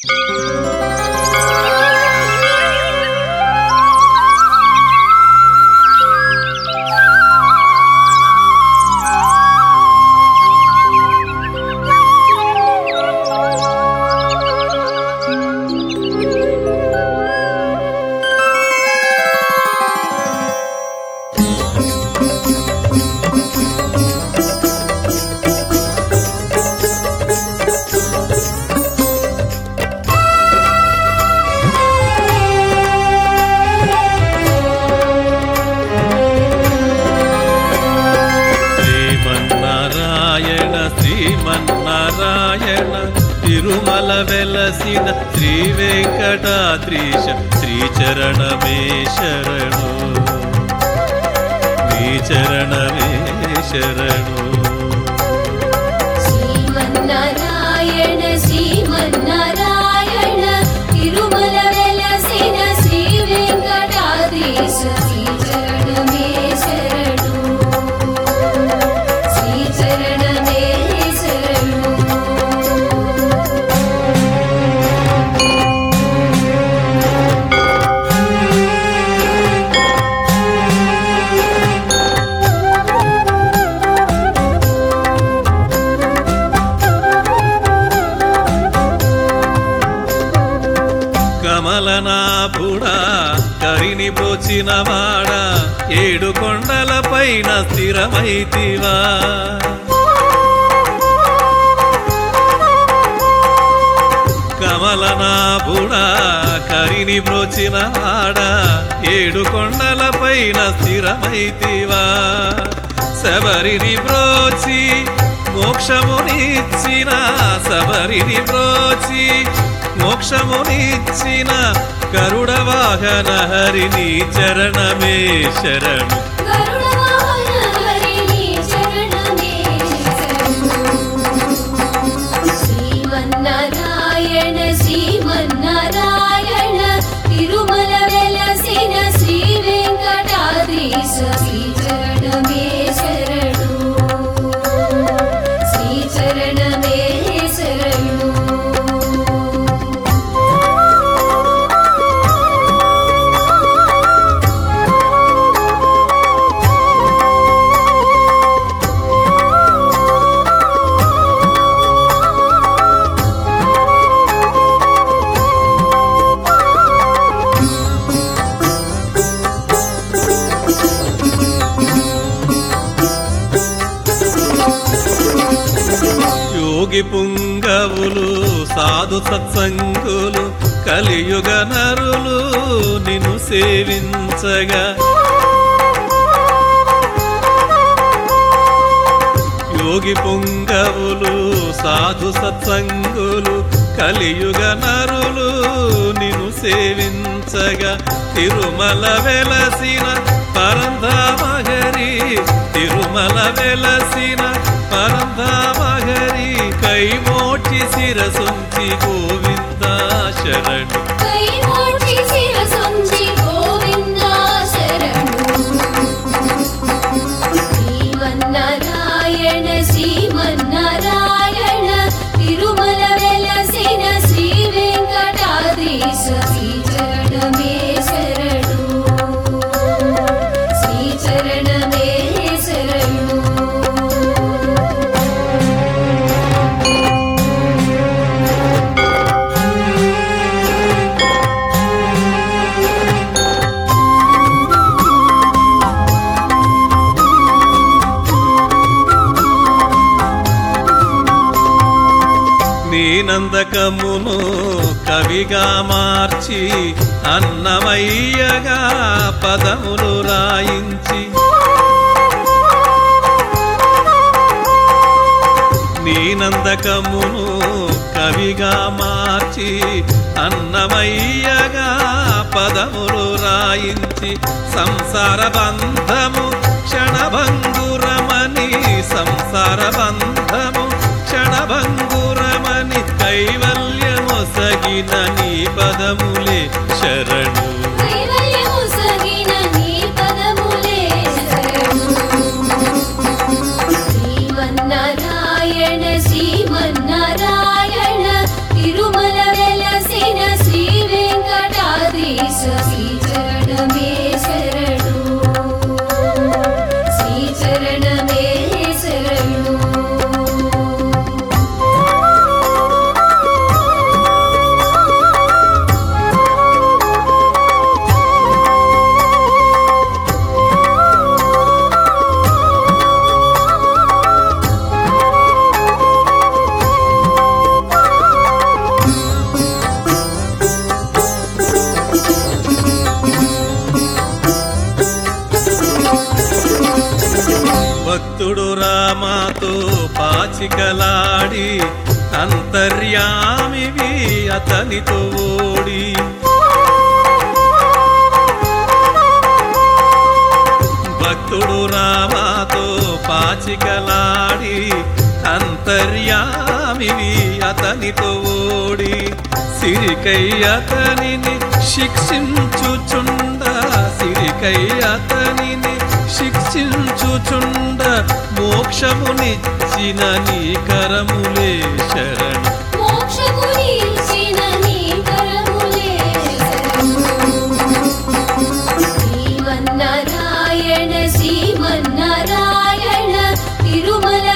శ్రీమన్నారాయణ శ్రీమన్నారాయణ తిరుమల వెలసిన శ్రీ వెంకటాద్రీశ శ్రీచరణమే శరణు నీ చరణమే శరణు శ్రీమన్నారాయణ శ్రీమన్నారాయణ తిరుమల వెలసిన శ్రీ వెంకటాద్రీశ శ్రీచరణమే శరణు శ్రీచరణమే శరణు కమలనాభుడా కరిని బ్రోచిన వాడ ఏడు కొండల పైన స్థిరమైతివా కమలనాభుడా కరిని బ్రోచిన వాడ ఏడు కొండల పైన స్థిరమైతివా శబరిని బ్రోచి మోక్షమునిచ్చిన శబరిని బ్రోచి మోక్షమునిచ్చిన గరుడ వాహన హరిని చరణమే శరణు గరుడవాహన హరిని చరణమే శరణు శ్రీమన్నారాయణ శ్రీమన్నారాయణ తిరుమల వెలసిన శ్రీ వెంకటాద్రీశ శ్రీచరణమే శరణు శ్రీచరణమే శరణు యోగి పుంగవులు సాధు సత్సంగులు కలియుగ నరులు నిన్ను సేవించగా యోగి పుంగవులు సాధు సత్సంగులు కలియుగ నరులు నిన్ను సేవించగా తిరుమల వెలసిన పరంధామహరి తిరుమల వెలసిన పరంధామహరి కైమోటి శిరసుంచి గోవింద శరణు కై మోక్షి శిరసొంచి గోవిందా శరణు శ్రీమన్నారాయణ శ్రీమన్నారాయణ తిరుమల వెలసిన శ్రీ వెంకటాద్రీశ శ్రీచరణమే శరణు శ్రీచరణమే శరణు నీ నందకమును కవిగా మార్చి అన్నమయ్యగా పదములు రాయించి నీ నందకమును కవిగా మార్చి అన్నమయ్యగా పదములు రాయించి సంసార బంధము క్షణభంగురమని సంసార బంధము క్షణభంగురమని కైవల్యమొసగిన నీ పదములే శరణు కైవల్యము సగిన నీ పదములే శరణు శ్రీమన్నారాయణ శ్రీమన్నారాయణ తిరుమల వెలసిన పాచికలాడి అంతర్యామివి అతనితో ఓడి భక్తుడు రామాతో పాచికలాడి అంతర్యామివి అతనితో ఓడి సిరికై అతనిని శిక్షించుచుండ సిరికై అతనిని శిక్షించుచుండ మోక్షమునిచ్చిన నీ కరములే శరణు మోక్షముని ఇచ్చిన నీ కరములే శ్రీమన్నారాయణ శ్రీమన్నారాయణ తిరుమల